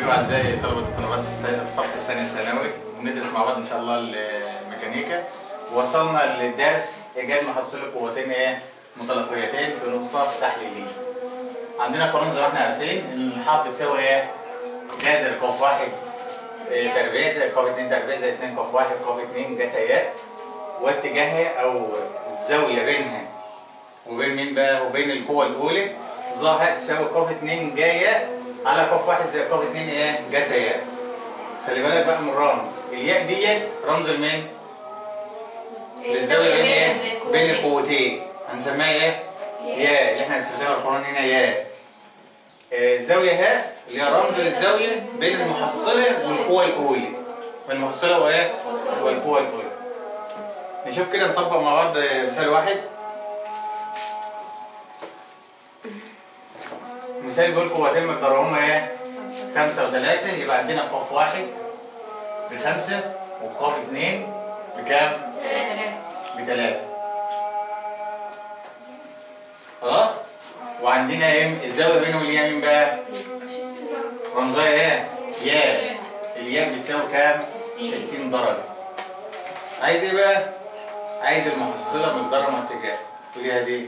عليكم اعزائي طلبه الطلبات الصف الثاني ثانوي وندرس مع بعض ان شاء الله الميكانيكا وصلنا للدرس ايجاد محصله قوتين ايه متلاقيتين في نقطه تحليليه عندنا قانون زي ما احنا عارفين ان الحرف بتساوي ايه جذر قاف واحد إيه، تربيع زائد قاف اتنين تربيع زائد اتنين قاف واحد قاف اتنين جتا ياء واتجاهها او الزاويه بينها وبين مين بقى وبين القوه الاولى ظاهر تساوي قاف اتنين جايه على قاف واحد زائد قاف اتنين ايه جتا ياء خلي بالك بقى من الرمز الياء ديت رمز لمين؟ للزاويه بين ايه؟ بين القوتين هنسميها ايه؟ ياء اللي احنا هنستخدمها في القانون هنا ياء آه، الزاويه ها اللي هي رمز للزاويه بين المحصله والقوه الاولى بين المحصله وايه؟ والقوه الاولى نشوف كده نطبق مع بعض مثال واحد مثال بيقول قوتين مقدارهما ايه؟ خمسة وثلاثة يبقى عندنا قاف واحد بخمسة وقاف اتنين بكام؟ بثلاثة خلاص؟ وعندنا ايه؟ الزاوية بينهم اللي هي مين بقى؟ رمزها ايه؟ ياء الياء بتساوي كام؟ 60 درجة عايز ايه بقى؟ عايز المحصلة مقدارها واتجاه تقوليها دي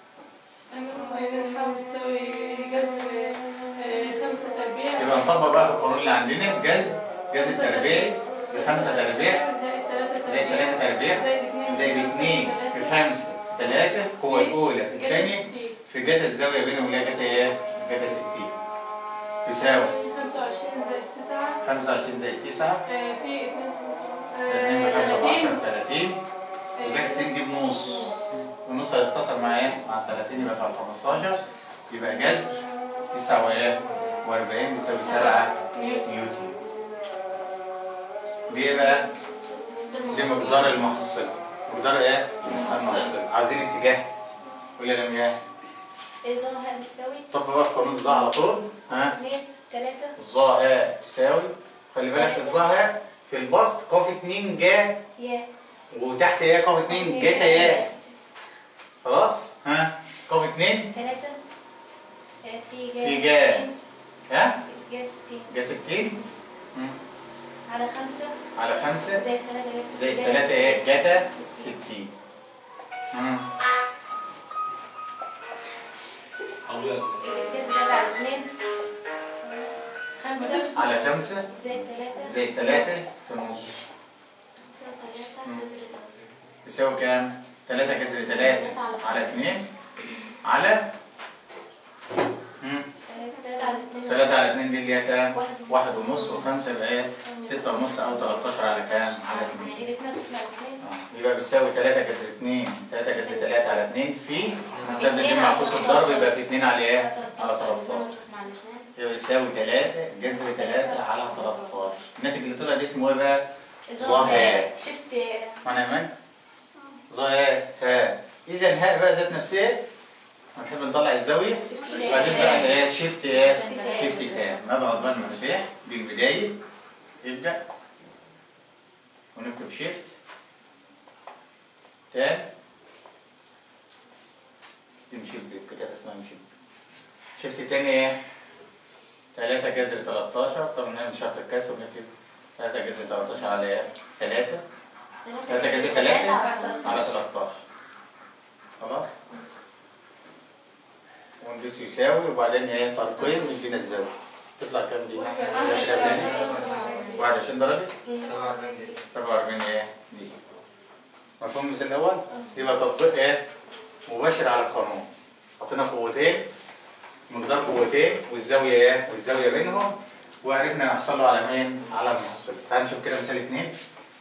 نحاول تساوي جذر خمسة تربيع يبقى نطبق بقى في القانون اللي عندنا جذر جذر تربيعي بخمسة تربيع زائد ثلاثة زائد ثلاثة تربيع زائد اثنين في خمسة ثلاثة القوة الأولى في الثانية في جتا الزاوية بينهم اللي هي جتا ايه؟ جتا 60 تساوي 25 زائد 9 25 زائد 9 في 2 في 5 ب 10 2 30 وجت 60 دي بنص والنص هيختصر مع ايه؟ مع 30 يبقى في 15 يبقى جذر 9 وايه؟ و40 بتساوي 7 نيوتن دي ايه بقى؟ دي مقدار المحصلة مقدار ايه؟ المحصلة عاوزين اتجاه ولا لم ايه؟ إذا ها بتساوي طب بقى في قانون الظا على طول ها؟ اتنين تلاتة الظا ها تساوي خلي بالك الظا ها في البسط قاف 2 جا يا وتحت ايه قاف 2 جتا يا خلاص؟ ها؟ قاف 2 تلاتة آه، في جا في جا. ستين. ها؟ جا ستين جا 60 مم. على خمسة على 5 زائد تلاتة جا ستين. زائد 3 ايه جتا 60 مم. الجذر ده على اتنين خمسة على 5 زائد تلاتة زائد 3 في النص يساوي كام؟ 3 جذر 3 على 2 على مم. تلاتة على اتنين 3 على 2 دي اللي هي كام؟ واحد واحد ونص وخمسة يبقى ايه؟ ستة ونص أو 13 على كام؟ على 2 الاتنين تطلع اتنين آه. يبقى بيساوي 3 جذر 2 3 جذر 3 على 2 في هنستخدم دي مع قوس الضرب يبقى في 2 على ايه؟ على 13 يبقى يساوي 3 جذر 3 على 13 الناتج اللي طلع دي اسمه ايه بقى؟ ظاهر. شفت معنى من؟ ظاهر ها إذا الهاء بقى ذات نفسها هنحب نطلع الزاوية وبعدين بقى ايه شيفت ايه شيفت تام نضغط بقى المفاتيح دي البداية يبدأ ونكتب شيفت تام دي مش الكتاب اسمها مش شيفت تاني ايه 3 جذر 13 طبعا نعمل شرط الكسر ونكتب 3 جذر 13 على ايه 3 3 جذر 3 على 13 خلاص وندوس يساوي وبعدين ايه ترقيم يدينا الزاوية تطلع كام دي؟ 21 درجة 47 ايه دي مفهوم المثال الأول؟ يبقى تطبيق ايه؟ مباشر على القانون حطينا قوتين مقدار قوتين والزاوية ايه؟ والزاوية بينهم وعرفنا نحصله على مين؟ على المحصلة تعال نشوف كده مثال اتنين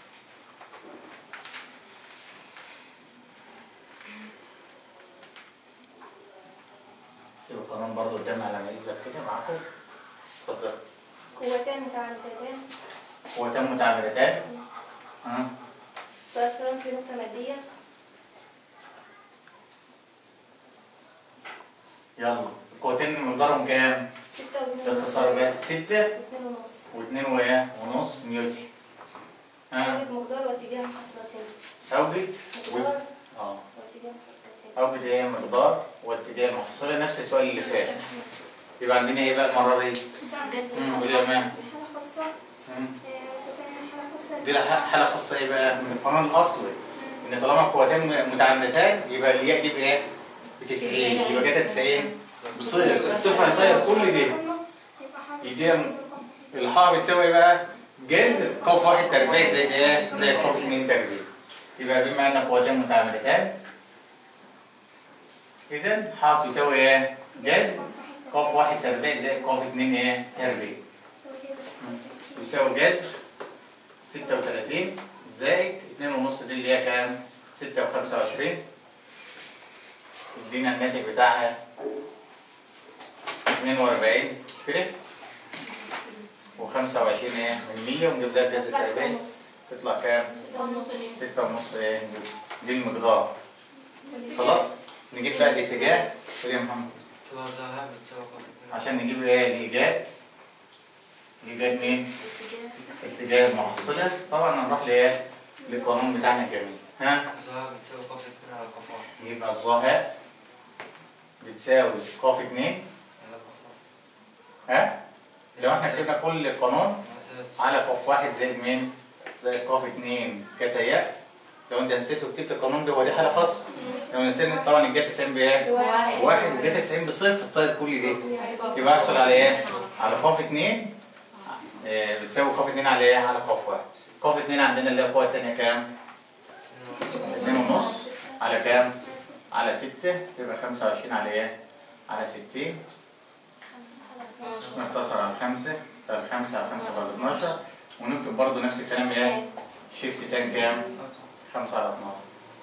سيب القانون برضو قدامي على ما يثبت كده معاكم اتفضل قوتين متعامدتين قوتين متعامدتان ها تؤثران في نقطة مادية يلا القوتين مقدارهم كام؟ ستة واثنين ونص. اختصار بس ستة واثنين ونص واثنين وايه؟ ونص نيوتن ها أوجد مقدار واتجاه محصلتين اوجد و... مقدار اه واتجاه محصلتين اوجد ايه مقدار واتجاه المحصلة نفس السؤال اللي فات يبقى عندنا ايه بقى المره دي؟ جذر مم، قوة قولي يا مان. واحد حالة خاصة مم. آه، وتاني حالة خاصة دي لها حاله خاصه ايه بقى؟ من القانون الاصلي ان طالما القوتين متعامدتان يبقى الياء دي بايه؟ ب 90 يبقى جت 90 بصفر الصفر هيطير كل دي يديها الحاء بتساوي ايه بقى؟ جذر قاف واحد تربيع زي ايه؟ زي قاف اتنين تربيع يبقى بما ان قوتين متعامدتان اذا حاء تساوي ايه؟ جذر قاف واحد تربيع زي قاف اتنين ايه؟ تربيع يساوي جذر 36 زائد 2.5 دي اللي هي كام؟ 6 و25 ادينا الناتج بتاعها 42 مش كده؟ و25 ايه؟ من 100 ونجيب لها الجذر التربيعي تطلع كام؟ ستة ونص 6 ونص ايه؟ دي المقدار خلاص؟ نجيب بقى الاتجاه قول يا محمد توزعها بتساوي قاف عشان نجيب ايه الايجاد الايجاد مين؟ اتجاه المحصلة طبعا هنروح لايه؟ للقانون بتاعنا الجميل ها؟ توزعها بتساوي قاف اتنين على قاف واحد يبقى الظاهر بتساوي قاف اتنين على قاف واحد ها؟ لو احنا كتبنا كل القانون على قاف واحد زائد مين؟ زائد قاف اتنين جتا ياء لو انت نسيت وكتبت القانون ده هو دي حالة خاصة لو نسيت طبعا الجتا 90 بايه؟ واحد واحد والجتا 90 بصفر طيب كل دي يبقى احصل على ايه؟ على قاف اتنين آه، بتساوي قاف اتنين على ايه؟ على قاف واحد قاف اتنين عندنا اللي هي القوة التانية كام؟ اتنين ونص على كام؟ على ستة تبقى خمسة وعشرين على ايه؟ على ستين نختصر على خمسة طب خمسة على خمسة بعد اتناشر ونكتب برضو نفس الكلام ايه؟ شيفت تان كام؟ خمسة على اتناشر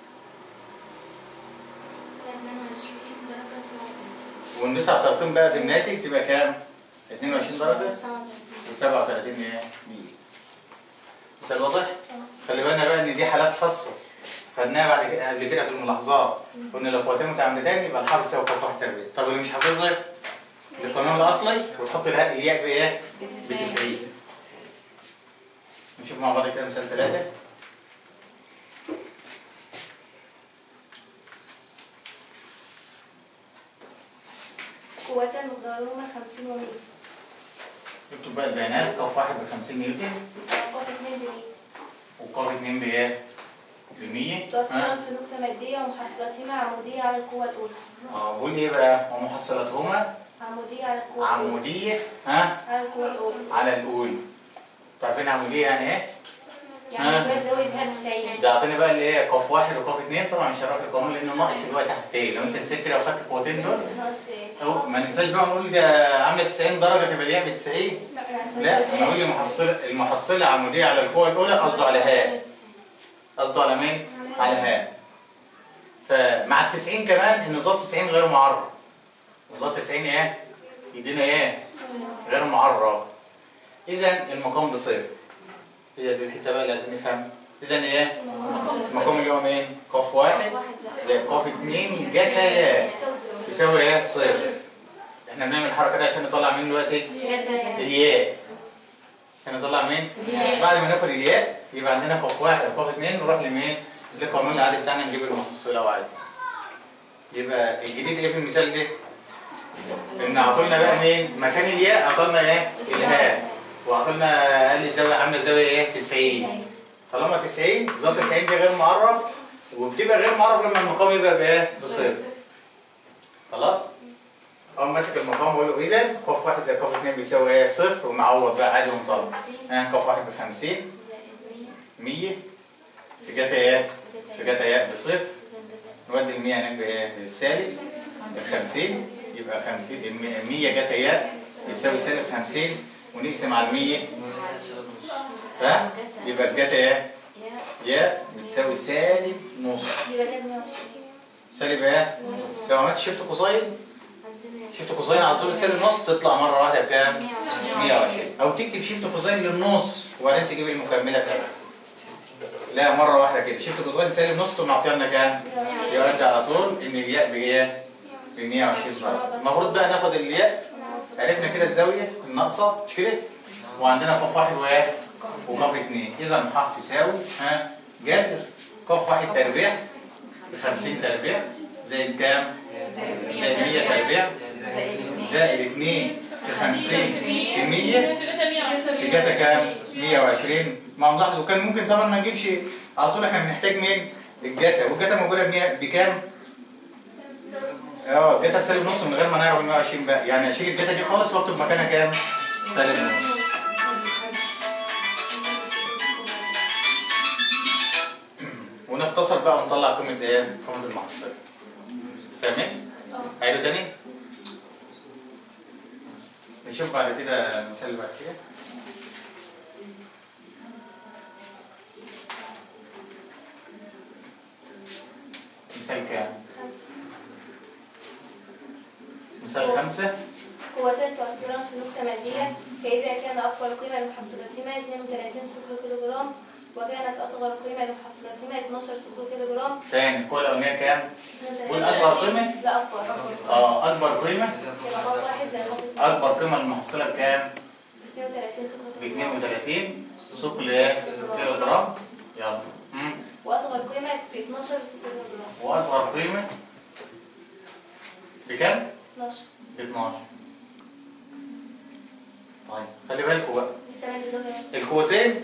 وندوس على الترقيم بقى في الناتج تبقى كام؟ 22 درجة و37 ايه؟ دقيقة. مثال واضح؟ خلي بالنا بقى ان دي حالات خاصة خدناها بعد كده قبل كده في الملاحظات قلنا لو قوتين متعامدتان يبقى الحرف يساوي قاف واحد تربيع طب اللي مش حافظها القانون الاصلي وتحط لها الياء بايه؟ ب 90 نشوف مع بعض كده مثال ثلاثة قوتان مقدارهما 50 ونيوتن اكتب بقى البيانات قاف واحد ب 50 نيوتن قوة اتنين بمية وقاف اتنين بايه؟ ب 100 توصلان في نقطة مادية ومحصلتهما عمودية على القوة الأولى اه بقول ايه بقى؟ ومحصلتهما عمودية على القوة الأولى عمودية ها على القوة الأولى على الأول عارفين عمودية يعني ايه؟ يعني بس زاويتها 90 ده اعطيني بقى اللي هي قاف واحد وقاف اتنين طبعا مش هروح القانون لانه ناقص اللي هو تحتيه لو انت نسيت كده وخدت القوتين دول ناقص ايه؟ أهو ما ننساش بقى نقول ده عامله 90 درجه تبقى الياء ب 90 لا انا اقول المحصله المحصله عموديه على القوه الاولى قصده على هاء قصده على مين؟ على هاء فمع ال 90 كمان ان ظا 90 غير معرض ظا 90 ايه؟ يدينا ايه؟ غير معرض اذا المقام بصفر هي دي الحته بقى اللي لازم نفهم اذا ايه؟ المقام اللي هو مين؟ قاف واحد زي قاف اتنين جتا ياء تساوي ايه؟ صفر احنا بنعمل الحركه دي عشان نطلع مين دلوقتي؟ الياء عشان نطلع مين؟ بعد ما ناخد الياء يبقى عندنا قاف واحد وقاف اتنين نروح لمين؟ للقانون العادي بتاعنا نجيب المحصله وعادي يبقى الجديد ايه في المثال ده؟ ان عطولنا بقى مين؟ مكان الياء عطولنا ايه؟ الهاء وعطولنا قال لي الزاويه عامله زاويه ايه؟ 90 طالما 90 ظا 90 دي غير معرف وبتبقى غير معرف لما المقام يبقى بايه؟ بصفر خلاص؟ اقوم ماسك المقام واقول له اذا قاف واحد زي قاف اتنين بيساوي ايه؟ صفر ونعوض بقى عادي ونطلع ها قاف واحد ب 50 100 في جتا ايه؟ في جتا ايه بصفر نودي ال 100 هناك بايه؟ بالسالب ال 50 يبقى 50 ال 100 جتا ايه يساوي سالب 50 ونقسم على ال 100 ها؟ يبقى الجتا ايه؟ يا بتساوي سالب نص يبقى ده 120 سالب ايه؟ لو عملت شيفت كوساين شيفت كوساين على طول السالب نص تطلع مره واحده بكام؟ 120 او تكتب شيفت كوساين للنص وبعدين تجيب المكمله كام؟ لا مره واحده كده شيفت كوساين سالب نص تقوم معطيه لنا كام؟ يؤدي على طول ان الياء بايه؟ ب 120 درجه المفروض بقى ناخد الياء عرفنا كده الزاويه الناقصه مش كده؟ وعندنا قاف واحد وايه؟ وقاف اثنين اذا ح تساوي ها جذر قاف واحد تربيع ب 50 تربيع زائد كام؟ زائد 100 تربيع زائد 2 في 50 في 100 في جاتا 120 في جاتا كام؟ 120 ما ملاحظ وكان ممكن طبعا ما نجيبش على طول احنا بنحتاج مين؟ الجاتا والجاتا موجوده بمية- بكام؟ اه الجاتا بسالب نص من غير ما نعرف ال 120 بقى يعني اشيل الجاتا دي خالص واكتب مكانها كام؟ سالب نص ونختصر بقى ونطلع قيمه ايه؟ قيمه المحصله فاهمين؟ عيدوا تاني؟ نشوف بعد كده المثال اللي بعد كده مثال كام؟ خمسة مثال خمسة قوتان تؤثران في النقطة مادية فإذا كان أكبر قيمة لمحصلتهما 32 سكر كيلو جرام وكانت أصغر قيمة لمحصلتهما 12 سكر كيلو جرام تاني القوة الأولانية كام؟ 32 قول أصغر قيمة؟ لا أكبر اه أكبر قيمة يبقى خط واحد زي خط اتنين. أكبر قيمة للمحصلة بكام؟ 32 سكر ب كيلو جرام 32 ثقل ايه؟ كيلو جرام يلا مم. وأصغر قيمة ب 12 سكر كيلو جرام وأصغر قيمة بكام؟ 12 ب 12 طيب خلي بالكوا بقى لسه عندي زاوية القوتين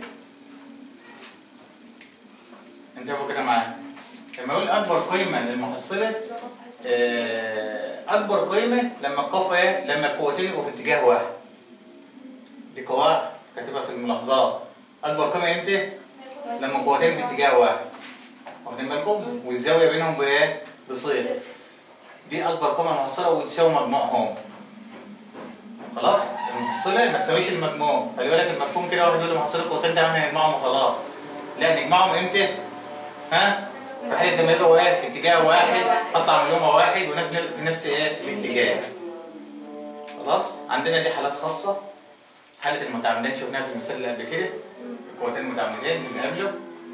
انتبهوا كده معايا لما اقول اكبر قيمه للمحصله يبقى خط واحد زي آه، اكبر قيمه لما القافه ايه لما القوتين يبقوا في اتجاه واحد دي قواعد كاتبها في الملاحظات اكبر قيمه امتى لما القوتين في اتجاه واحد واخدين بالكم والزاويه بينهم بايه بصفر دي اكبر قيمه محصله وتساوي مجموعهم خلاص المحصله ما تساويش المجموع خلي بالك المفهوم كده واحد يقول لي محصله القوتين ده معناه نجمعهم وخلاص لا نجمعهم امتى ها في حاله لما يبقوا ايه في اتجاه واحد حط عملهم واحد ونفس في نفس ايه الاتجاه خلاص عندنا دي حالات خاصه حاله المتعامدين شفناها في المثال اللي قبل كده القوتين المتعامدين اللي قبله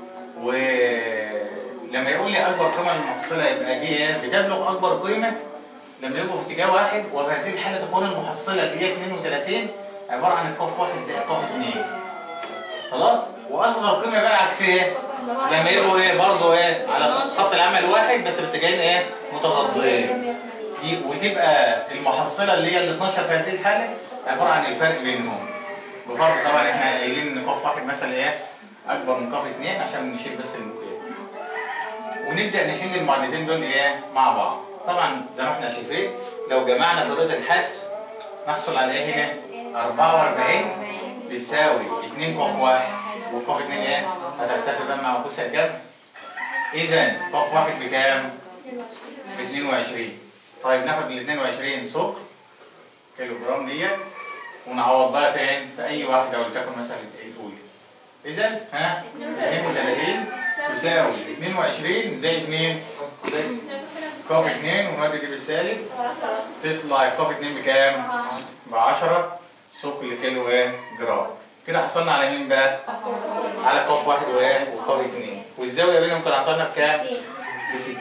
ولما يقول لي اكبر قيمه للمحصله يبقى دي ايه بتبلغ اكبر قيمه لما يبقوا في اتجاه واحد وفي هذه الحاله تكون المحصله اللي هي 32 عباره عن القاف واحد زائد قاف اثنين خلاص واصغر قيمه بقى عكس ايه لما يبقوا ايه برضه ايه على خط العمل واحد بس باتجاهين ايه متضادين 180 دي وتبقى المحصله اللي هي ال 12 في هذه الحاله عباره عن الفرق بينهم بفرض طبعا احنا قايلين ان قاف واحد مثلا ايه اكبر من قاف اثنين عشان نشيل بس المقياس ونبدا نحل المعادلتين دول ايه مع بعض طبعا زي ما احنا شايفين لو جمعنا طريقه الحسب نحصل على ايه هنا 44 بيساوي 2 قاف واحد وقاف اثنين ايه هتختفي بقى مع قوس الجمع اذا قاف واحد بكام؟ 22 ب 22 طيب ناخد ال 22 ثقل كيلو جرام ديت ونعوض بقى فين؟ في اي واحده ولتكن مثلا الاولى. اذا ها 32 تساوي 22 زائد مين؟ كوف 2 ونودي دي بالسالب تطلع الكوف 2 بكام؟ ب 10 ثقل كيلو ايه؟ جرام. كده حصلنا على مين بقى؟ على كوف واحد وايه؟ وكوف 2 والزاويه بينهم طلعت لنا بكام؟ 60 ب 60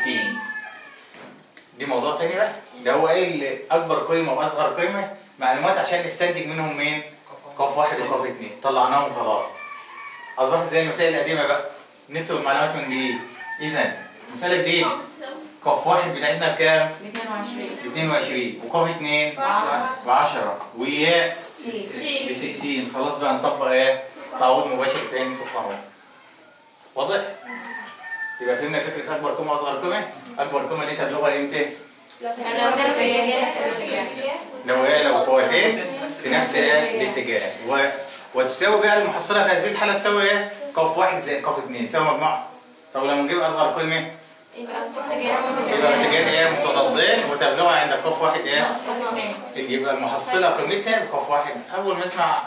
دي موضوع تاني بقى ده هو ايه اللي اكبر قيمه واصغر قيمه معلومات عشان نستنتج منهم مين قاف واحد وقاف اتنين طلعناهم خلاص اصبحت زي المسائل القديمه بقى نكتب المعلومات من جديد اذا المثال الجديد قاف واحد بتاعتنا بكام؟ ب 22 ب 22 وقاف اتنين ب 10 والياء ب 60 خلاص بقى نطبق ايه؟ تعويض مباشر فين في القانون واضح؟ يبقى فهمنا فكره اكبر قيمه واصغر قيمه اكبر قيمه دي تبلغها امتى؟ لو كان أنا في نفس الاتجاه، نفس الاتجاه. لو ايه لو قوتين في نفس ايه الاتجاه و... وتساوي بقى المحصله في هذه الحاله تساوي ايه؟ قاف واحد زائد قاف اثنين تساوي مجموعه طب لما نجيب اصغر قيمه يبقى في اتجاه يبقى اتجاه ايه متضادين وتبلغها عند قاف واحد ايه؟ ناقص اثنين. يبقى المحصله قيمتها بقاف واحد اول ما اسمع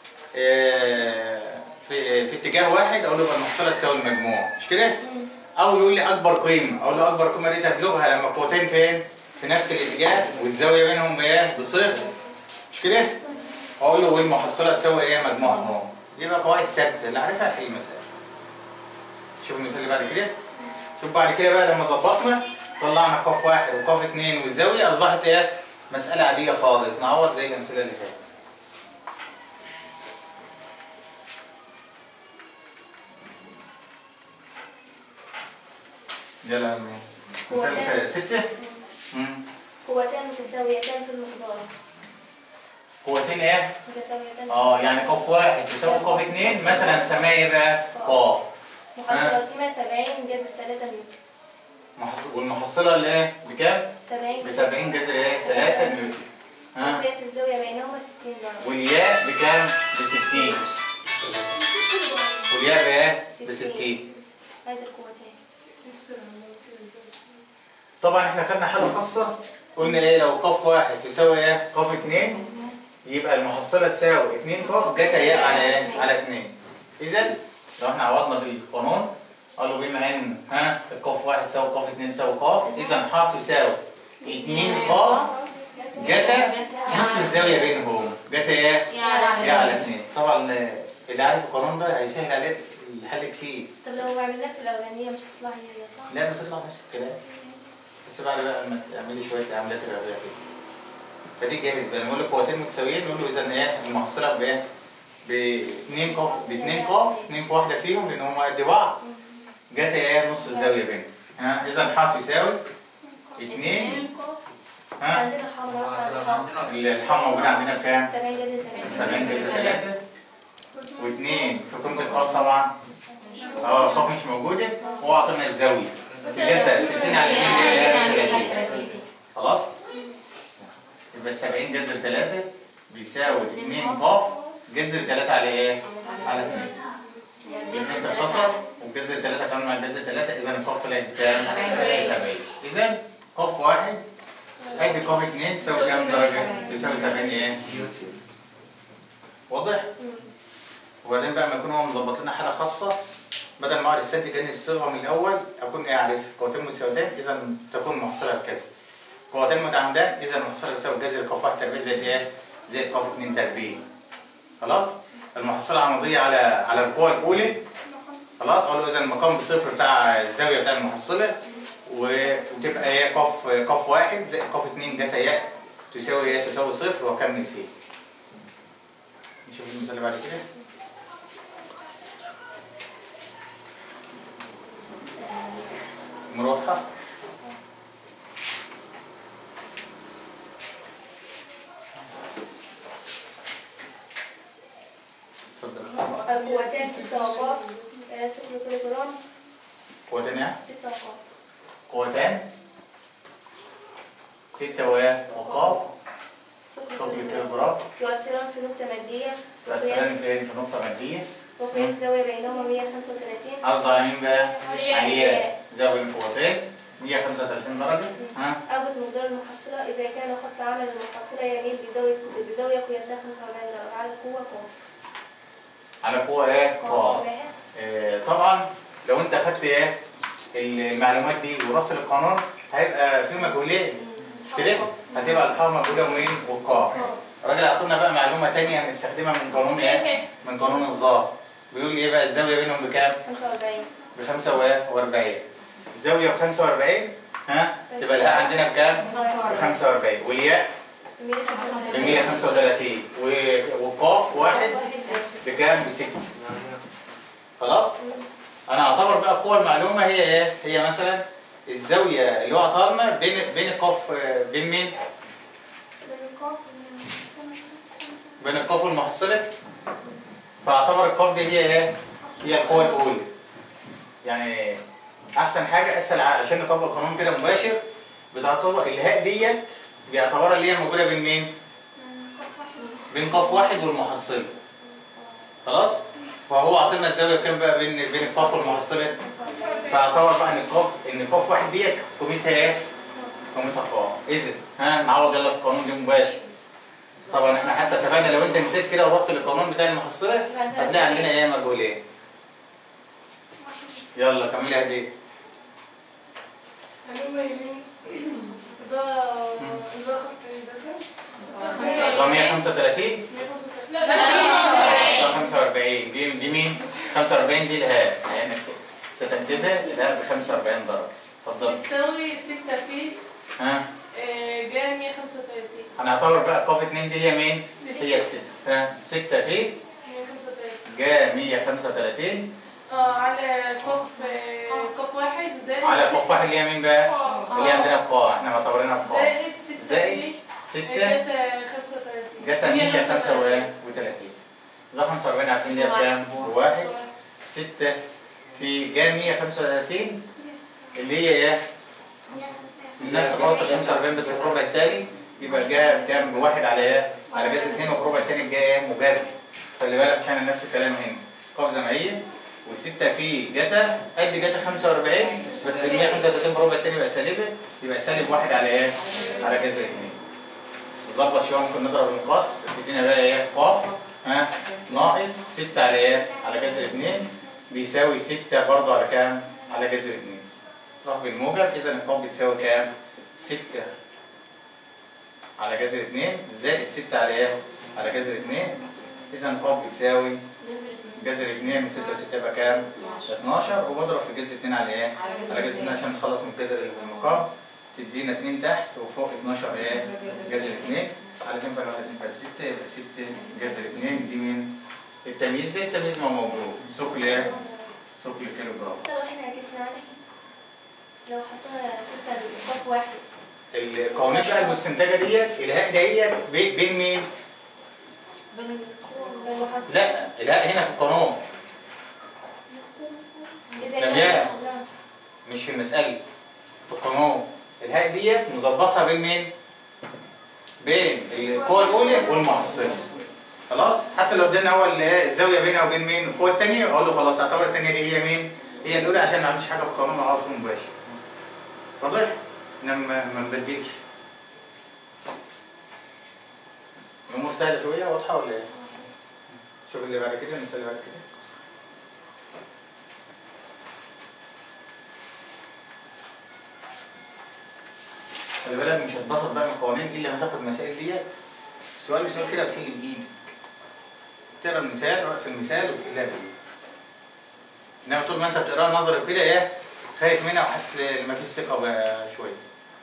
إيه، في في اتجاه واحد اقول له يبقى المحصله تساوي المجموع مش كده؟ او يقول لي اكبر قيمه اقول له اكبر قيمه دي تبلغها لما القوتين فين؟ في نفس الاتجاه والزاويه بينهم بايه؟ بصفر مش كده؟ اقول له والمحصله تساوي ايه؟ مجموعهم يبقى قواعد ثابته اللي عارفها يحل المسائل شوف المثال اللي بعد كده شوف بعد كده بقى لما ظبطنا طلعنا قاف واحد وقاف اثنين والزاويه اصبحت ايه؟ مساله عاديه خالص نعوض زي الامثله اللي فاتت يلا مثال ستة مم. قوتان متساويتان في المقدار قوتين ايه؟ متساويتان اه يعني قاف واحد تساوي قاف اتنين مثلا نسميها ايه بقى؟ قاف محصلاتهما 70 جذر 3 نيوتن محص- والمحصلة اللي ايه؟ بكام؟ 70 ب 70 جذر ايه؟ 3 نيوتن ها؟ وقياس الزاوية بينهما 60 درجة والياء بكام؟ ب 60 والياء بايه؟ ب 60 عايز القوتين طبعا احنا خدنا حالة خاصة قلنا ايه لو قاف واحد تساوي ايه؟ قاف اتنين يبقى المحصلة تساوي اتنين قاف جت ياء على ايه؟ على اتنين إذا لو احنا عوضنا في القانون قالوا بما ان ها القاف واحد تساوي قاف اتنين تساوي قاف إذا ح تساوي اتنين قاف جتا نص الزاوية بينهم جتا ايه؟ يعني ياء على اتنين طبعا اللي عارف القانون ده هيسهل عليه الحل كتير طب لو عملناه في الأولانية مش هتطلع هي هي صح؟ لا بتطلع نفس الكلام بس بعد بقى ما تعملي شويه عمليات رياضيه كده فدي جاهز بقى نقول لك قوتين متساويين نقول له اذا ايه المحصله بايه؟ ب 2 قاف ب 2 قاف 2 في واحده فيهم لان هم قد بعض جت ايه نص الزاويه بينهم ها اذا ح تساوي 2 ها عندنا حمراء وعندنا- حمراء عندنا الحمى موجوده عندنا بكام؟ 70 جذر 3 70 جذر 3 و2 في قيمه القاف طبعا اه القاف مش موجوده هو اعطينا الزاويه جت 60 على 2 دي 30 خلاص يبقى ال 70 جذر 3 بيساوي 2 قاف جذر 3 على ايه؟ على 2 جذر تختصر والجذر 3 كمان مع الجذر 3 اذا القاف طلعت بكام؟ 70 اذا قاف واحد ادي قاف 2 تساوي كام درجه؟ تساوي 70 ايه؟ واضح؟ وبعدين بقى لما يكون هو مظبط لنا حاله خاصه بدل ما اقعد استنتج ان الصيغه من الاول اكون ايه عارف قوتين مساويتين اذا تكون محصله بكذا قوتين متعامدان اذا المحصله تساوي جذر قاف واحد تربيع زائد ايه؟ زائد قاف اتنين تربيع خلاص؟ المحصله عموديه على على القوه الاولى خلاص اقول له اذا المقام بصفر بتاع الزاويه بتاع المحصله و- وتبقى ايه قاف قاف واحد زائد قاف اتنين جتا ياء تساوي ايه؟ تساوي صفر واكمل فيه. نشوف المثال اللي بعد كده. مروحة اتفضل القوتان 6 وقاف آه، صفر كيلو جرام قوتين ايه؟ 6 وقاف قوتان ستة و- وقاف صفر صفر كيلو كيلو جرام جرام يؤثران في نقطة مادية تأثيران وقياس فين في نقطة مادية وقياس الزاوية بينهما 135 قصد على مين بقى؟ علياء. علياء زاوية القوتين 135 درجة ها أوجد مقدار المحصلة إذا كان خط عمل المحصلة يميل بزاوية بزاوية قياسها 45 درجة على القوة قاف على قوة ايه؟ قاف واحد. آه، طبعا لو انت خدت ايه المعلومات دي ورحت للقانون هيبقى في مجهولين مش كده؟ هتبقى الحاء مجهولة ومين؟ والقاف الراجل عطونا بقى معلومة تانية هنستخدمها من قانون ايه؟ من قانون الظاهر بيقول لي ايه بقى الزاوية بينهم بكام؟ 45 ب 45 الزاوية ب 45 ها تبقى الهاء عندنا بكام؟ ب 45 والياء ب 135 135 و- والقاف واحد بكام؟ ب 6 خلاص؟ انا اعتبر بقى القوة المعلومة هي ايه؟ هي مثلا الزاوية اللي هو عطاها لنا بين بين القاف بين مين؟ بين القاف والمحصلة فاعتبر القاف دي هي ايه؟ هي القوة الأولى يعني أحسن حاجة أسهل ع- عشان نطبق القانون كده مباشر بتعتبر الهاء ديت بيعتبرها اللي هي موجودة بين مين؟ بين قاف واحد والمحصلة خلاص؟ فهو عطينا الزاوية بكام بقى بين بين القاف والمحصلة؟ فاعتبر بقى ان القاف ان القاف واحد ديت قيمتها ايه؟ قيمتها قاف اذا ها نعوض يلا في القانون ده مباشر طبعا احنا حتى اتفقنا لو انت نسيت كده ورحت للقانون بتاع المحصله هتلاقي عندنا ايه مجهولين يلا كملي هدي هنعمل ايه؟ ذا ذا نظام 135 لا نظام 45 دي دي مين؟ 45 دي الهاء يعني ستكتبها الهاء ب 45 درجه اتفضل بتساوي 6 في ها آه، جاي 135 هنعتبر بقى قاف 2 دي هي مين؟ هي الست ها 6 في 135 جا 135 اه على قف آه، قف واحد زائد على قاف واحد اللي هي مين بقى؟ اللي هي عندنا بقاء احنا معتبرينها بقاء زائد 6 زائد في 6 جت 35 جتا 135 ذا 45 عارفين دي بكام؟ بواحد 6 في جا 135 اللي هي ايه؟ نفس خلاص ال 45 بس في الربع التاني يبقى جا بكام؟ بواحد على ايه؟ على جذر 2 وفي الربع التاني جا ايه؟ مجرد خلي بالك عشان نفس الكلام هنا قاف جمعيه والستة في جتا قد جتا 45 بس ال 135 بربع التاني يبقى سالبة يبقى سالب واحد على ايه؟ على جذر 2 نظبط شوية ممكن نضرب المقص تدينا بقى ايه؟ قاف ها ناقص 6 على ايه؟ على جذر 2 بيساوي 6 برضه على كام؟ على جذر 2 نروح بالموجب اذا القاف بتساوي كام؟ 6 على جذر 2 زائد 6 على ايه؟ على جذر 2 اذا القاف بتساوي جذر 2 من 6 و6 يبقى كام؟ 12 وبضرب في جذر 2 على ايه؟ على جذر 2 عشان نخلص من الجذر اللي في المقام تدينا 2 تحت وفوق 12 ايه؟ جذر 2 على 2 فال 1 2 فال 6 يبقى 6 جذر 2 دي من التمييز زي التمييز ما موجود ثقل ايه؟ ثقل كيلو جرام بس لو احنا عكسنا عليه لو حطينا ستة قاف واحد القوانين بقى المستنتجه ديت الهاء ديت بي- بين مين؟ بالمحصل لا الهاء هنا في القانون إذا لم كان- يعلم. مش في المسألة في القانون الهاء ديت مظبطها بين مين؟ بين القوة الأولى والمحصلة خلاص؟ حتى لو ادينا هو اللي هي الزاوية بينها وبين مين؟ القوة التانية أقول له خلاص اعتبر التانية دي هي مين؟ هي الأولى عشان ما عملتش حاجة في القانون أو في مباشر واضح؟ إنما ما ما نبدلش الأمور سهلة شوية واضحة ولا إيه؟ شوف اللي بعد كده المثال اللي بعد كده خلي بالك مش هتبسط بقى من القوانين الا لما تاخد المسائل ديت السؤال بسؤال كده وتحل بايدك تقرا المثال راس المثال وتحلها بايدك انما طول ما انت بتقراها نظري كده ايه خايف منها وحاسس ان مفيش ثقه بقى شويه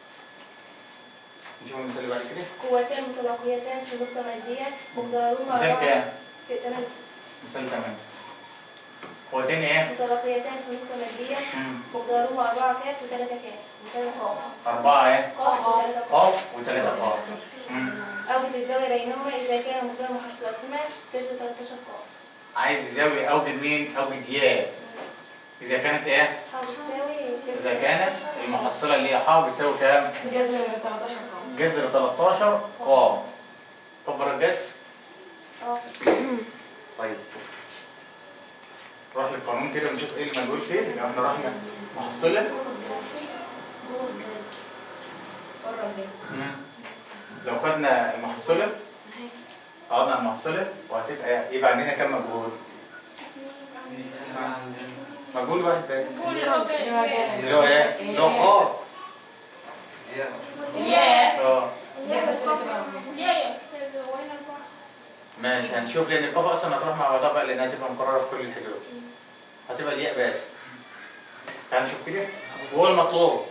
نشوف المثال اللي بعد كده قوتين متلاقيتان في نقطة مادية مقدارهما مثال أربعة- كام؟ ست- تمام مثال تمام هو تاني ايه؟ متلاقيتان في نقطة مادية مم. مقدارهما أربعة كاف وثلاثة كاف وثلاثة قاف أربعة ايه؟ قاف وثلاثة قاف قاف وثلاثة قاف مم. أوجد الزاوية بينهما إذا كان مقدار محصلاتهما جذر 13 قاف عايز الزاوية أوجد مين؟ أوجد ياء إذا كانت إيه؟ حاول تساوي جذر إذا كانت 13. المحصلة اللي هي ح بتساوي كام؟ جذر 13 قام جذر 13 ق كبر الجذر اه طيب نروح للقانون كده ونشوف ايه اللي ملوش فين يبقى احنا رحنا محصلة جوه الجذر بره الجذر لو خدنا المحصلة قعدنا على المحصلة وهتبقى يبقى عندنا كام مجهول؟ مجهول واحد بس اللي هو ايه؟ اللي هو ق اه هي بس اللي تبقى ماشي هنشوف لان القاف اصلا هتروح مع بعضها بقى لانها هتبقى مكرره في كل الحدود هتبقى الياء بس تعال نشوف كده وهو المطلوب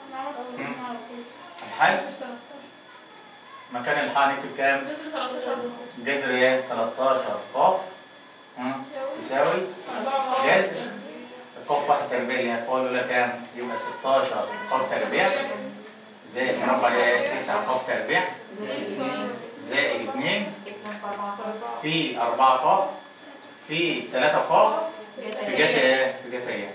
الحل مكان الحاء نكتب كام؟ جذر ايه؟ 13 قاف مم. يساوي جذر القاف واحد تربيع اللي هتقول له كام؟ يبقى 16 قاف تربيع زائد مربع ايه؟ 9 قاف تربيع زائد 2 في 4 قاف في 3 قاف في جتا ايه؟ في جتا ايه؟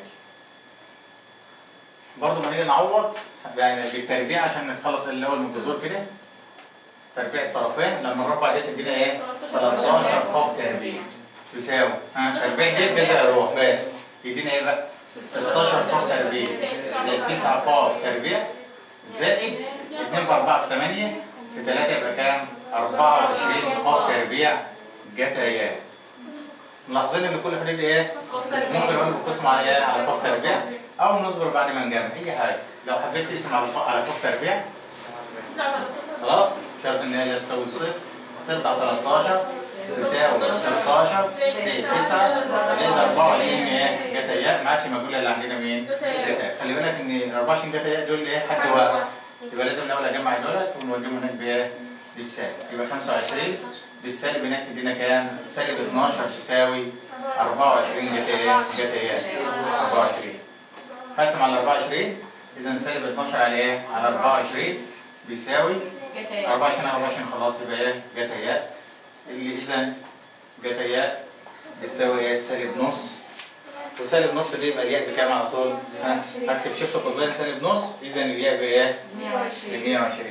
برضه ما نيجي نعوض يعني بالتربيع عشان نتخلص الاول من الجذور كده تربيع الطرفين لما نربع دي تدينا ايه؟ 13 قاف تربيع تساوي ها تربيع دي جذر اروح بس يدينا ايه بقى؟ 16 قاف تربيع زائد 9 قاف تربيع زائد 2 في 4 في 8 في 3 يبقى كام؟ 24 قاف تربيع جتا ايه؟ ملاحظين ان كل حدود ايه؟ ممكن نقول بالقسم على ايه؟ على قاف تربيع او نصبر بعد ما نجمع اي حاجه لو حبيت تقسم على على قاف تربيع خلاص شرط ان هي لا تساوي الصفر تطلع 13 تساوي 16 زائد 9 زائد 24 ايه جتا ياء ما عادش مجهول اللي عندنا مين؟ جتا ياء خلي بالك ان 24 جتا ياء دول ايه حد واحد يبقى لازم الاول اجمع دولت ونوديهم هناك بايه؟ بالسالب يبقى 25 بالسالب هناك تدينا كام؟ سالب 12 تساوي 24 جتا ايه؟ جتا ياء 24 قسم على 24 اذا سالب 12 على ايه؟ على 24 بيساوي جت 24 على 24 خلاص يبقى ايه جت ياء اللي اذا جت ياء بتساوي ايه سالب نص وسالب نص دي يبقى الياء بكام على طول؟ ها؟ هكتب شيفت قوسين سالب نص اذا الياء بايه؟ ب 120 120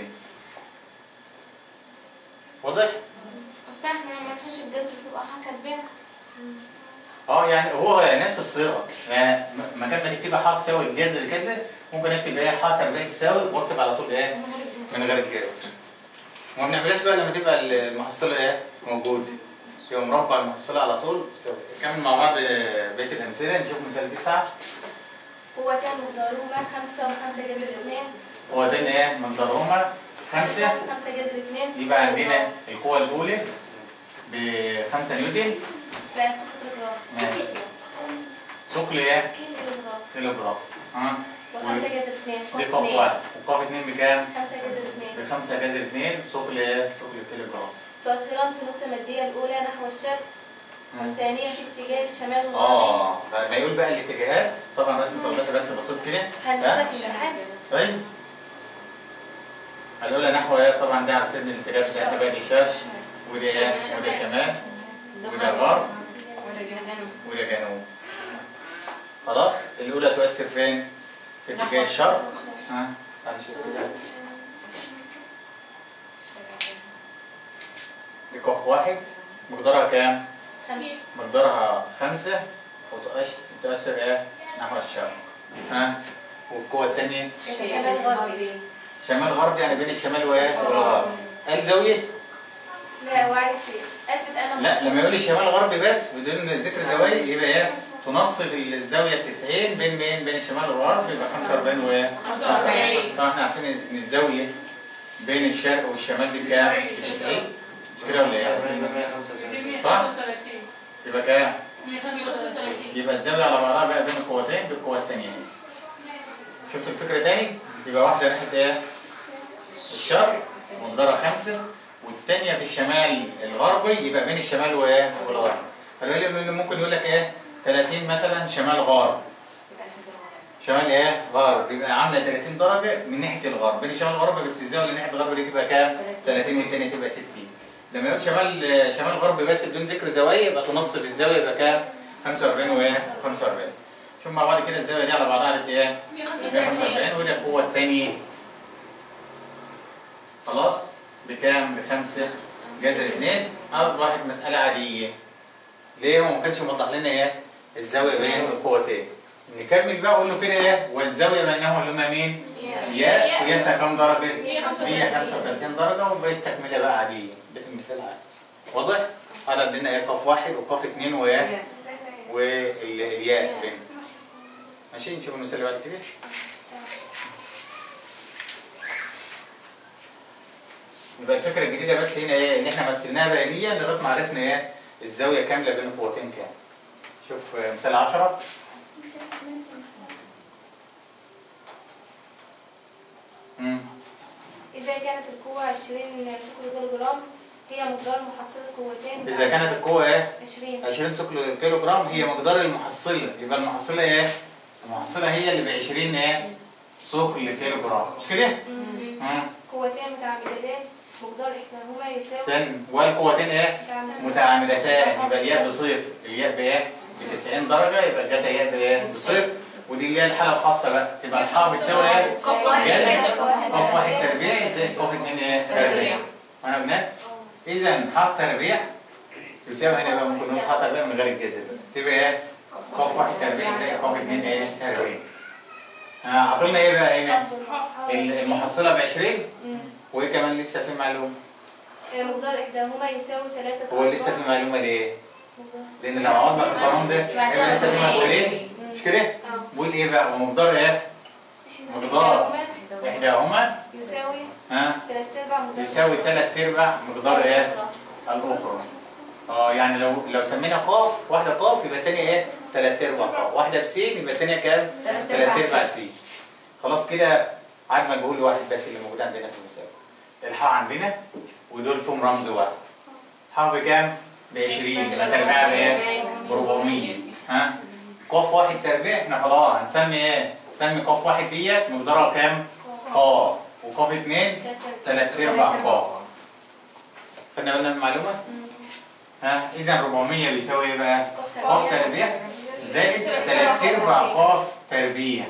واضح؟ أستاذ احنا لما نحوش الجذر بتبقى حاجة كاتبينها اه يعني هو نفس الصيغه يعني م- مكان ما تكتبها ح تساوي الجذر كذا ممكن اكتب ايه ح تربيع تساوي واكتب على طول ايه من غير الجذر وما بنعملهاش بقى لما تبقى المحصله ايه موجوده يبقى مربع المحصله على طول نكمل مع بعض آه، بقيه الامثله نشوف مثال تسعه قوتان مقدارهما خمسة وخمسة جذر اثنين هو تاني ايه مقدارهما خمسه خمسة جذر اثنين يبقى عندنا القوه الاولى ب 5 نيوتن لا صفر جرام ماشي. ثقل ايه كيلو جرام كيلو جرام ها وخمسة جذر اثنين دي قاف قاف اثنين واحد وقاف اتنين بكام؟ خمسة جذر اثنين بخمسة جذر اتنين ثقل ايه؟ ثقل كيلو جرام تؤثران في النقطة المادية الأولى نحو الشرق والثانية في اتجاه الشمال والغرب اه ما يقول بقى الاتجاهات طبعا رسم توضيحي بس بسيط كده هندسة ها؟ في الامتحان طيب الأولى نحو ايه طبعا ده عارفين الاتجاه بتاعتها بقى دي شرق وده ايه؟ وده شمال وده غرب ولا جهنم وده جنوب خلاص الأولى تؤثر فين؟ في اتجاه الشرق ها؟ تعال نشوف كده دي قاف واحد مقدارها كام؟ خمسة مقدارها خمسة وتؤش- تؤثر ايه؟ نحو الشرق ها؟ والقوة التانية الشمال غربي شمال غرب يعني بين الشمال وايه؟ والغرب قال زاوية؟ لا وعي فيه أثبت أنا لا لما يقول لي شمال غربي بس بدون ذكر زوايا يبقى ايه؟ تنصب الزاوية 90 بين مين؟ بين الشمال والغرب يبقى 45 و 45. طبعا احنا عارفين ان الزاوية بين الشرق والشمال دي بكام؟ ب 90 مش كده ولا ايه؟ 135 صح؟ 135 يبقى كام؟ 135 يبقى الزاوية على بعضها بقى بين القوتين بالقوة التانية شفت الفكرة تاني؟ يبقى واحدة ناحية ايه؟ الشرق مقدارها خمسة والتانية في الشمال الغربي يبقى بين الشمال وايه؟ والغرب. فالولي اللي ممكن يقول لك ايه؟ 30 مثلا شمال غرب. شمال ايه؟ غرب يبقى عاملة 30 درجة من ناحية الغرب، بين الشمال والغرب بس الزاوية اللي ناحية الغرب دي تبقى كام؟ 30 والتانية تبقى 60. لما يقول شمال شمال غرب بس بدون ذكر زوايا يبقى تنصب الزاوية يبقى كام؟ 45 وايه؟ 45. شوف مع بعض كده الزاوية دي على بعضها عملت ايه؟ 145 ودي القوة الثانية خلاص بكام؟ بخمسة جذر اثنين أصبحت مسألة عادية ليه هو ما كانش موضح لنا ايه؟ الزاوية بين القوتين نكمل بقى أقول له كده ايه؟ والزاوية بينهم اللي هما مين؟ ياء قياسها كام درجة؟ 135 درجة وبقت تكملة بقى عادية ده في المثال عادي واضح؟ قال لنا ايه قاف واحد وقاف اثنين وياء والياء بين ماشي نشوف المثال اللي بعد كده يبقى الفكره الجديده بس هنا ايه ان احنا مثلناها بيانيا لغايه ما عرفنا ايه الزاويه كامله بين القوتين كام شوف آه، مثال 10 امم إذا كانت القوة 20 ثقل كيلو جرام هي مقدار محصلة قوتين اذا كانت القوه ايه 20 20 ثقل كيلو جرام هي مقدار المحصله يبقى المحصله ايه المحصله هي اللي ب 20 ايه ثقل كيلو جرام مش كده امم قوتين متعامدتين مقدار إحداهما يساوي سن والقوتين ايه متعامدتان يبقى الياء بصفر الياء بايه ب 90 درجه يبقى الجتا ياء بايه بصفر ودي اللي هي الحاله الخاصه بقى تبقى الحاء بتساوي ايه قف واحد جذر واحد. قف واحد تربيع زائد قف اتنين ايه تربيع وانا بنات اذا حاء تربيع تساوي هنا بقى ممكن نقول حاء تربيع من غير الجذر تبقى ايه قف واحد تربيع زائد قف اتنين ايه تربيع ها عطولنا ايه بقى هنا المحصله ب 20 وايه كمان لسه في معلومه مقدار إحداهما يساوي ثلاثة هو لسه في معلومه ليه لان لو عوضنا في القانون ده هيبقى لسه في معلومه ليه مش كده بقول ايه بقى ومقدار ايه مقدار احداهما يساوي ها ثلاث أرباع مقدار يساوي ثلاث ارباع مقدار ايه الاخرى اه يعني لو لو سمينا قاف واحده قاف يبقى الثانيه ايه ثلاث ارباع قاف واحده بسين يبقى الثانيه كام تلات ثلاث أرباع ارباع سين خلاص كده عاد مجهول واحد بس اللي موجود عندنا في المسافه الحاء عندنا ودول فيهم رمز واحد حاء بكام ب 20 يبقى تربيعها بايه ب 400 ها قاف واحد تربيع احنا خلاص هنسمي ايه نسمي قاف واحد ديت مقدارها كام قاف وقاف اتنين تلات ارباع قاف فاحنا قلنا المعلومة؟ ها اذا 400 بيساوي ايه بقى؟ قاف تربيع زائد تلات ارباع قاف تربيع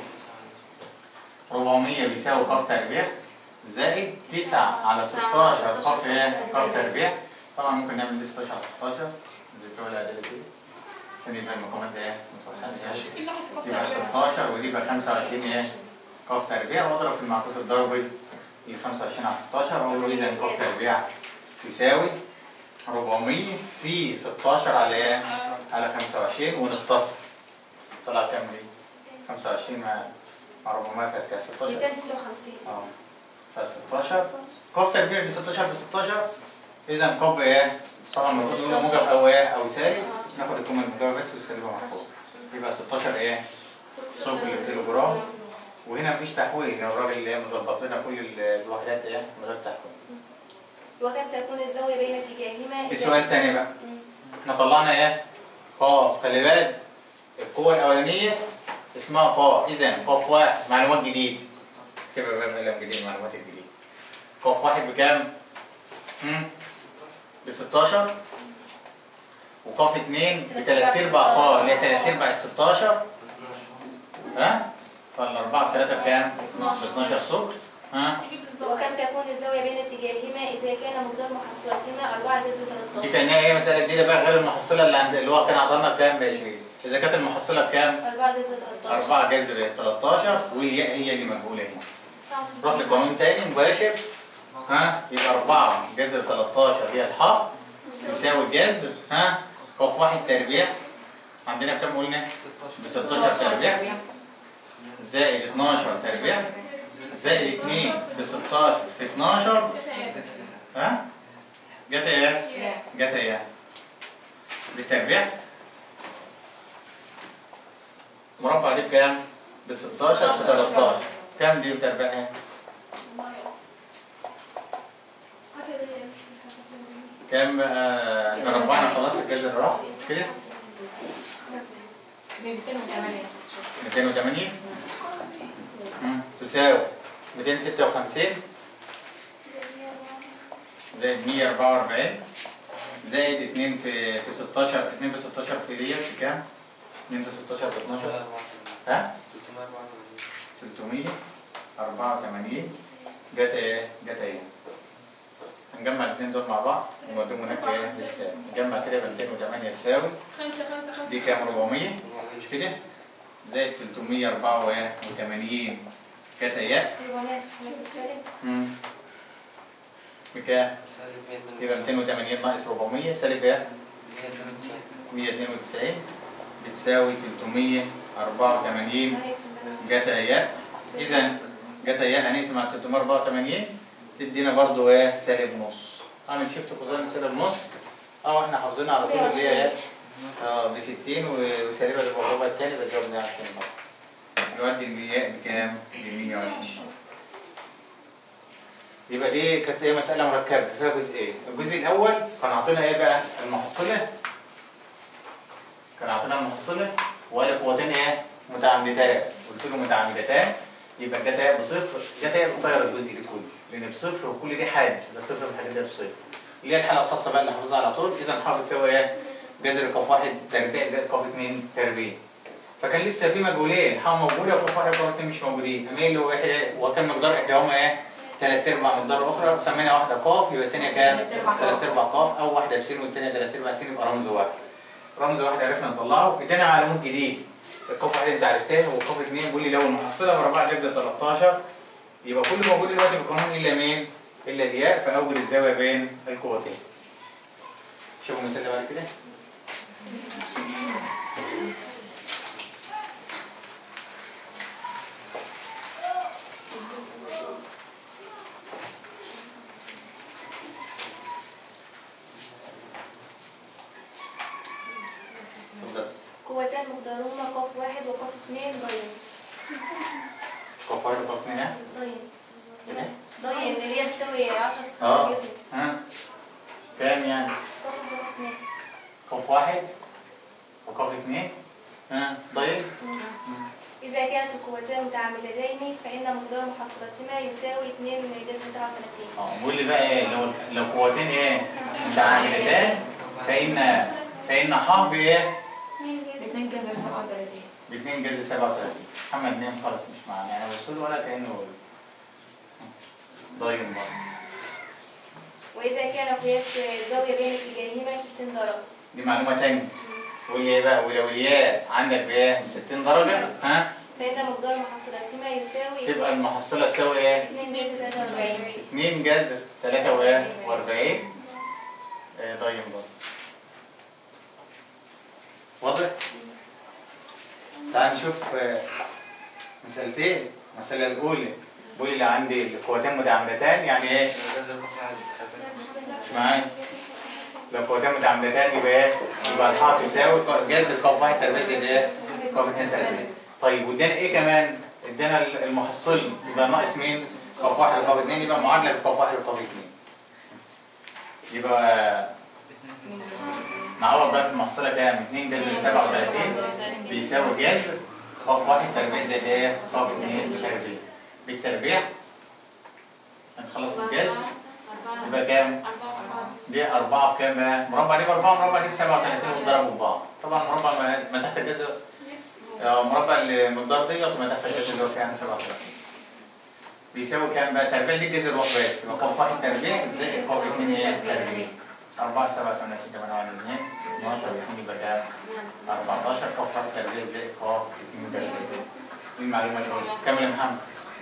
400 بيساوي قاف تربيع زائد 9 على 16 قاف ايه؟ قاف تربيع طبعا ممكن نعمل دي 16 على 16 زي بتوع الاعدادي كده عشان يبقى المقامات ايه؟ متوحدة يبقى 16 ودي يبقى 25 ايه؟ قاف تربيع واضرب في المعكوس الضربي ال 25 على 16 واقول له اذا قاف تربيع تساوي 400 في 16 على ايه؟ على 25 ونختصر طلع كام دي؟ 25 مع مع 400 فات كام 16 256 اه ف 16 قاف تربيع في 16 في 16 اذا قاف ايه؟ طبعا المفروض نقول موجب او ايه او سالب ناخد الكومه الموجبه بس والسالبه محفوظ يبقى 16 ايه؟ ثقل كيلو جرام وهنا مفيش تحويل الراجل اللي مظبط لنا كل ال- الوحدات ايه من غير تحويل وكم تكون الزاوية بين اتجاههما في إذا- سؤال تاني بقى مم. احنا طلعنا ايه؟ قاف خلي بالك القوة الأولانية اسمها قاف إذا قاف واحد معلومات جديدة اكتبها بقى بقلم جديد معلومات الجديدة قاف واحد بكام؟ هم؟ ب 16 وقاف اتنين بتلات أرباع قاف اللي هي تلات أرباع ال 16 ها؟ فالأربعة في تلاتة بكام؟ ب 12 سكر ها؟ وكم تكون الزاوية بين اتجاههما إذا كان مقدار محصلاتهما 4 جذر دي 13 كأنها ايه مسألة جديدة بقى غير المحصلة اللي عند اللي هو كان عطانا بكام ب 20 إذا كانت المحصلة بكام؟ 4 جذر 13 4 جذر 13 والياء هي اللي مجهولة هنا نروح لقانون تاني مباشر ها يبقى 4 جذر 13 هي الحاء يساوي الجذر ها قاف واحد تربيع عندنا كام قلنا؟ ب 16 تربيع زائد 12 تربيع زائد 2 في 16 في 12 ها جت ايه؟ جت ايه؟ بالتربيع مربع دي بكام؟ ب 16 في 13 كام دي بتربيع ايه؟ كام بقى احنا ربعنا خلاص الجذر راح مش كده؟ 280 مم. تساوي 256 زائد 144 زائد 2 في في 16 2 في 16 في ديت في كام؟ 2 في 16 في 12 ها؟ 384 جت ايه؟ جت ايه؟ هنجمع الاثنين دول مع بعض ونوديهم هناك ايه؟ بالسالب نجمع كده يبقى 208 تساوي خمسة خمسة خمسة دي كام 400 مش كده؟ زائد 384 جت ايه؟ 400 تحمل بالسالب مم. بكام؟ يبقى 280 ناقص 400 سالب ايه؟ 192 بتساوي 384 جت اياء اذا جت اياء هنقسم على 384 تدينا برضو ايه سالب نص اعمل شيفت كوزين سالب نص اه احنا حافظينها على طول اللي هي ايه اه ب 60 و- وسالبها تبقى الربع التاني بزود 120 طبعا يودي المياه بكام؟ ب 120 يبقى دي كانت ايه مسألة مركبة فيها جزئين، الجزء الأول كان عاطينا ايه بقى؟ المحصلة كان عاطينا المحصلة وقال قوتين ايه؟ متعامدتان، قلت له متعامدتان يبقى جتا بصفر جتا بتغير الجزء ده كله لأن بصفر وكل دي حاد يبقى صفر من الحاجات دي بصفر اللي هي الحالة الخاصة بقى اللي حافظها على طول إذا حافظ يساوي ايه؟ جذر قاف واحد تربيع زائد قاف اتنين تربيع فكان لسه في مجهولين حاء موجودة وقاف واحد وقاف اتنين مش موجودين أما اللي هو إحدى وكان مقدار إحداهما ايه؟ تلات ارباع مقدار اخرى سمينا واحده قاف يبقى الثانيه كام؟ تلات أرباع تلات ارباع قاف او واحده بسين والثانيه تلات ارباع سين يبقى رمز واحد. رمز واحد عرفنا نطلعه ادانا علامات جديد. القاف واحد انت عرفتها وقاف اثنين بيقول لي لو المحصله باربعه جذر 13 يبقى كل موجود دلوقتي في القانون الا مين؟ الا الياء فاوجد الزاويه بين القوتين. شوفوا مثال بعد كده. اتفضل. قوتان مقدارهما قاف واحد وقاف اثنين ضين قاف واحد وقاف اثنين ها؟ ضين كده؟ ضين اللي هي بتساوي 10 اه 5 نيوتن ها؟ كام يعني؟ قاف واحد وقاف اثنين قاف واحد وقاف اثنين ها؟ طيب؟ إذا كانت قوتان متعامدتين فإن مقدار محصلتهما يساوي 2 جذر 37 اه بيقول لي بقى ايه لو لو قوتين ايه متعاملتان فان فان ح بايه؟ اثنين جذر 37 باثنين جذر 37 محمد نام خالص مش معانا يعني وصول ولا كانه ضايم برضه وإذا كان قياس الزاوية بين اتجاههما 60 درجة دي معلومه تانية واللي ايه بقى ولو الياء عندك بايه 60 درجه ها فإن مقدار محصلتهما يساوي تبقى المحصله تساوي ايه 2 جذر 43 2 جذر 43 آه، ضايم برضه واضح؟ تعال نشوف آه، مسألتين المسألة الأولى بيقول لي عندي القوتين متعامدتان يعني إيه؟ جذر قف واحد تربيع مش معايا؟ لو قوتين متعامدتان يبقى إيه؟ يبقى الحاء تساوي ق- جذر قاف واحد تربيع زائد إيه؟ قاف اتنين تربيع طيب وادانا إيه كمان؟ ادانا المحصل يبقى ناقص مين؟ قاف واحد وقاف اتنين يبقى معادلة قاف واحد وقاف اتنين يبقى نعوض بقى في المحصلة كام؟ 2 جذر 37 بيساوي جذر قاف واحد تربيع زائد ايه؟ قاف اتنين تربيع بالتربيع هنخلص من الجذر يبقى كام؟ دي أربعة في كام بقى؟ مربع دي بأربعة مربع دي بسبعة وتلاتين وتضربوا في بعض طبعا مربع ما- ما تحت الجذر آه، مربع المقدار ديت وما تحت الجذر اللي هو كام؟ سبعة وتلاتين بيساوي كام بقى؟ تربيع دي الجذر واحد بس يبقى قاف واحد تربيع زائد قاف اتنين ايه؟ تربيع أربعة سبعة ثمانية ستة ثمانية واحد اثنين 12 يكون يبقى كام؟ 14 قاف واحد تربيع زائد قاف اتنين تربيع دي المعلومة الأولى كمل يا محمد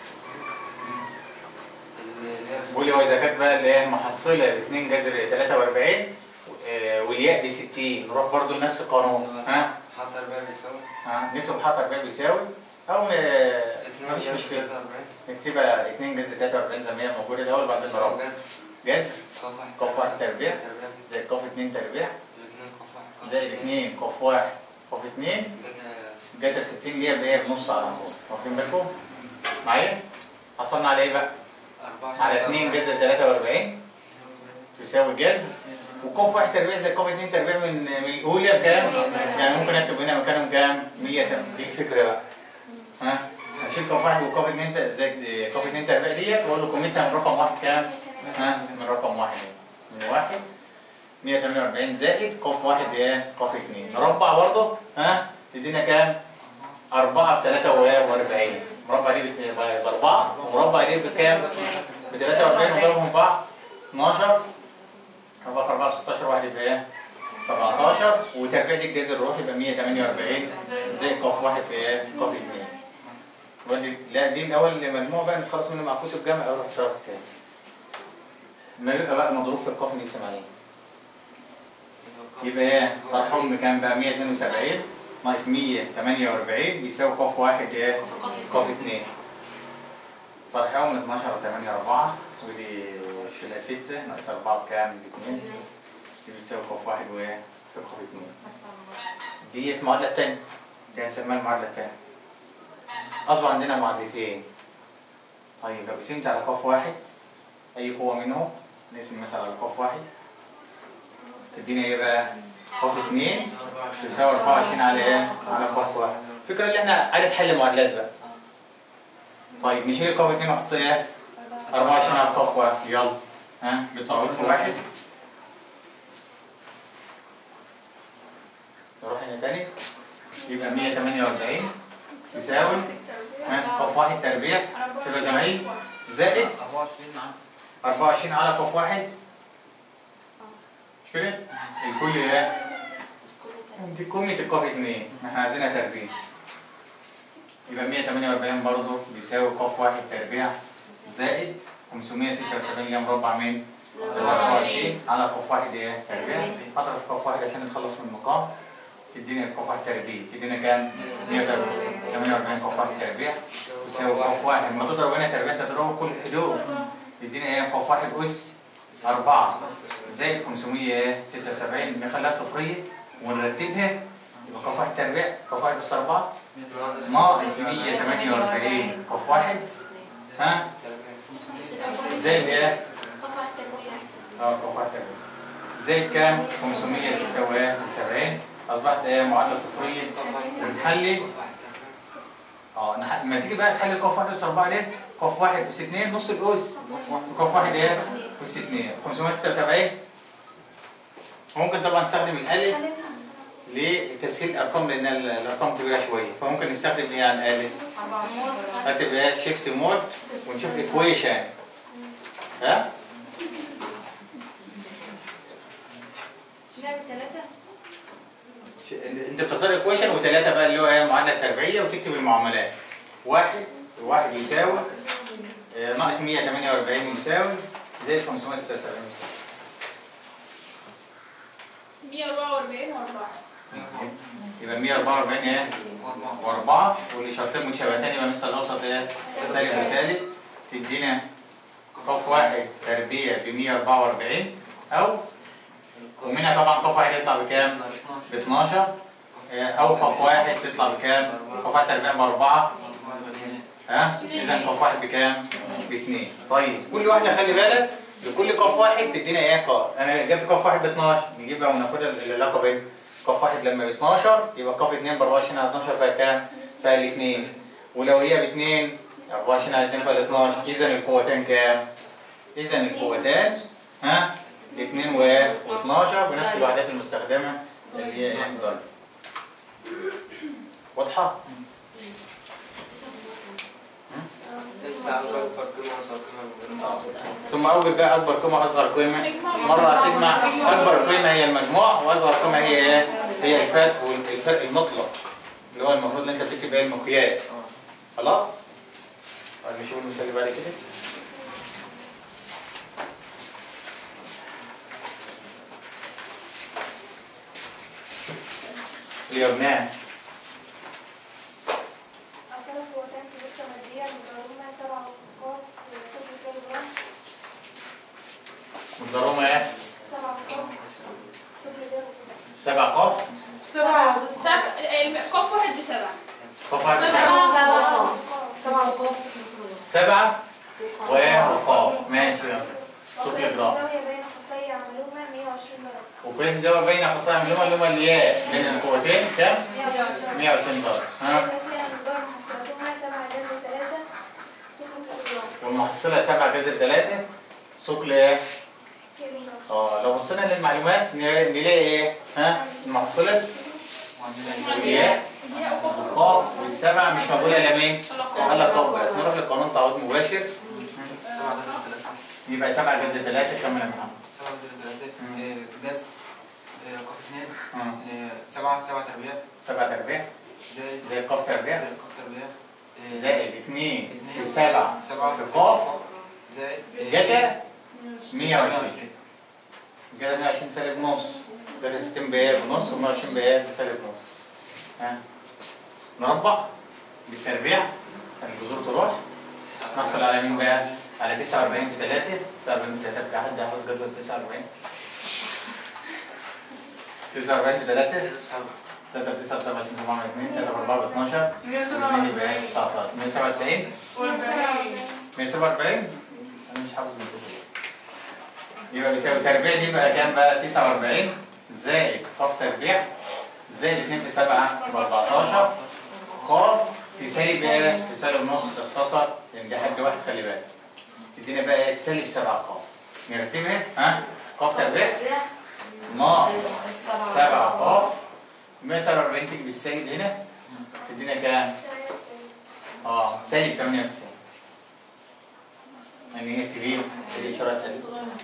اللي هي بيقول لي هو إذا كانت بقى اللي هي المحصلة ب 2 جذر 43 آه، والياء ب 60 نروح برضو لنفس القانون ها؟ حط تربيع بيساوي ها نكتب حاطط بقى بيساوي أو آه، اتنين مفيش جذر مشكلة تلاتة وأربعين نكتبها 2 جذر 43 زي ما هي موجودة الأول بعدين بيساوي نروح جذر جذر قف واحد قف واحد تربيع. تربيع زائد قاف 2 تربيع الاثنين قف واحد زائد 2 قاف 1 قاف 2 جذر جاتا 60 اللي هي بايه بنص على طول واخدين بالكم معايا حصلنا على ايه بقى أربعة على 2 جذر 43 تساوي جذر وقاف واحد تربيع زي قاف 2 تربيع من من الاولى بكام يعني ممكن اكتب هنا مكانهم كام 100 تم- دي الفكره بقى ها هشيل قاف واحد وقاف 2 ت- زائد قاف 2 تربيع ديت واقول له قيمتها من رقم واحد كام ها من رقم واحد من واحد 148 زائد قاف واحد ايه قاف 2 نربع برضه ها تدينا كام 4 في 43 مربع دي ب 4 ومربع دي بكام؟ ب 43 وضربهم في بعض 12 4 في 4 ب 16 واحد يبقى ايه؟ 17 وتربيع دي الجذر الروح يبقى 148 زائد قاف واحد في ايه؟ قاف 2 ودي لا دي الاول مجموع بقى نتخلص منه معكوس الجمع او الطرف الثاني ما يبقى بقى مضروب في القاف نقسم عليه يبقى ايه؟ طرحهم بكام بقى 172 ناقص 148 بيساوي قاف واحد ايه؟ قاف 2 طرحهم 12 و8 4 ودي تبقى 6 ناقص 4 بكام؟ ب 2 دي بتساوي قاف واحد وايه؟ في قاف 2 ديت المعادلة التانية دي هنسميها المعادلة التانية أصبح عندنا معادلتين طيب لو قسمت على قاف واحد أي قوة منهم نقسم مثلا على قاف واحد تدينا ايه بقى؟ قاف 2 تساوي 24 على ايه؟ على قاف واحد. الفكرة اللي احنا عايزة حل معادلات بقى. طيب نشيل قاف 2 ونحط ايه؟ 24 على قاف واحد يلا ها بالتعويض في واحد نروح هنا تاني يبقى 148 يساوي ها قاف واحد تربيع سيبها زي ما هي زائد 24 على قاف واحد مش كده؟ الكل ايه؟ دي قيمة القاف 2 احنا عايزينها تربيع يبقى 148 برضه بيساوي قاف واحد تربيع زائد 576 اللي هي مربع من 23 على قاف واحد ايه تربيع اضرب في قاف واحد عشان نتخلص من المقام تديني في قاف واحد تربيع تدينا كام؟ 148 قاف واحد تربيع تساوي قاف واحد لما تضرب هنا تربيع تضربه كل حدود يدينا ايه قاف واحد اس 4 زائد 576 نخليها صفريه ونرتبها يبقى قاف واحد تربيع قاف واحد اس 4 ناقص 148 قاف واحد ها زائد ايه؟ اه قاف واحد تربيع زائد كام؟ 576 اصبحت ايه معادله صفريه ونحلل اه نح- لما تيجي بقى تحل قاف واحد اس 4 ليه؟ قاف واحد اس 2 نص الاس قاف واحد ايه؟ اس 2 576 ممكن طبعا نستخدم الالف لتسهيل الارقام لان ال- الارقام كبيره شويه فممكن نستخدم ايه عن الالف؟ 14 هتبقى شيفت مود ونشوف ايكويشن ها؟ نعمل ثلاثة ش- انت بتختار ايكويشن وثلاثه بقى اللي هو ايه معادله تربيعيه وتكتب المعاملات واحد واحد يساوي آه، ناقص 148 يساوي زائد 576 يساوي 144 و4 يبقى 144 ايه؟ واربعه واللي شرطين متشابهتين يبقى مثل الاوسط ايه؟ سالب وسالب تدينا قاف واحد تربيع ب 144 او ومنها طبعا قاف واحد يطلع بكام؟ ب 12 آه، او قاف واحد تطلع بكام؟ قاف واحد تربيع باربعه ها؟ اذا قاف واحد بكام؟ باثنين طيب كل واحده خلي بالك لكل قاف واحد تدينا ايه قاف انا جبت قاف واحد ب 12 نجيب بقى وناخد العلاقه بين قاف واحد لما ب 12 يبقى قاف 2 ب 24 على 12 فيها كام؟ فيها الاثنين ولو هي ب 2 24 على 2 فيها 12 اذا القوتين كام؟ اذا القوتان ها 2 و 12 بنفس الوحدات المستخدمه اللي هي ايه؟ ضرب واضحه؟ لسه عاوز اكبر قيمه واصغر قيمه ثم أوجد بقى أكبر قيمة أصغر قيمة مرة هتجمع أكبر قيمة هي المجموع وأصغر قيمة هي إيه؟ هي الفرق والفرق المطلق اللي هو المفروض إن أنت بتكتب إيه المقياس خلاص؟ طيب نشوف المثال اللي بعد كده اليابان أصل قوتان في نقطة مادية مقدارهما سبعة قاف صفر كيلو جرام مقدارهما إيه؟ سبعة قاف صفر كيلو جرام سبع قاف سبعة سبعة قاف واحد بسبعة قاف واحد سبعة. سبعة سبعة قاف سبعة قاف سبعة وقاف ماشي يلا صفر جرام الزاوية بين خطي عملوها 120 درجة وقياس الزاوية بين خطايا معلومة اللي هما الياء بين القوتين كام؟ 120 120 درجة ها؟ إذا كان مقدار محصلاتهما سبعة جذر ثلاثة صفر كيلو جرام والمحصلة 7 جذر 3 ثقل ايه؟ كيلو جرام اه لو بصينا للمعلومات نلاقي نلاقي ايه؟ ها؟ المحصلة الياء والقاف والسبعة مش موجودة إلا مين؟ إلا قاف بس نروح للقانون تعويض مباشر سبعة جذر ثلاثة يبقى 7 جذر 3 كمل يا محمد سبعة جذر ثلاثة آه، جذر آه، قاف اثنين اه آه، سبعة سبعة تربيع 7 تربيع زائد زي القاف تربيع زائد قاف تربيع آه، زائد 2 في اتنين 7 سبعة في قاف زائد آه، جتا 120 120 جتا 120 سالب نص جتا 60 بإيه بنص و120 بإيه بسالب نص ها نربع بالتربيع الجذور تروح نحصل على مين بقى؟ على 49 في 3 49 في 3 بقى حد حافظ جدول 49 49 في 3 سبعة 3 في 9 ب 27 طبعا 2 3 في 4 ب 12 2 يبقى 19 197 147 انا مش حافظ نسيت يبقى بيساوي تربيع دي بقى كام بقى 49 زائد قاف تربيع زائد 2 في 7 ب 14 قاف في سالب ايه؟ في سالب نص اختصر لان ده حد واحد خلي بالك تدينا بقى ايه؟ سالب 7 قاف نرتبها ها؟ قاف تربيع ناقص 7 قاف 147 تيجي بالسالب هنا تدينا كام؟ اه سالب 98 يعني هي كبير الاشاره سالب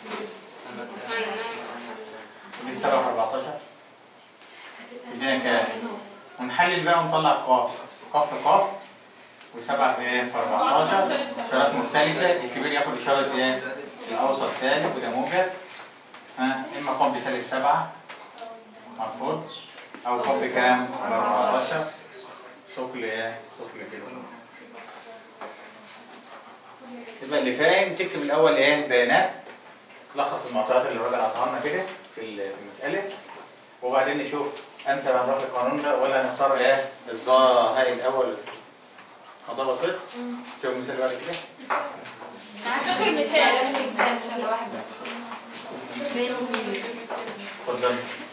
دي السبعة في 14 تدينا كام؟ ونحلل بقى ونطلع قاف قاف في قاف وسبعة في ايه؟ في 14 اشارات مختلفة الكبير ياخد اشارة ايه؟ الاوسط سالب وده موجب ها اما قاف بسالب 7 مرفوض او قاف بكام؟ ب 14 ثقل ايه؟ ثقل كده يبقى اللي فاهم تكتب الاول ايه؟ بيانات تلخص المعطيات اللي الراجل عطاها لنا كده في ال- في المسألة وبعدين نشوف انسب هنروح للقانون ده ولا نختار ايه؟ الظاهر الاول موضوع بسيط شوف المثال اللي بعد كده شوف المثال مثال واحد بس بينهم اتفضل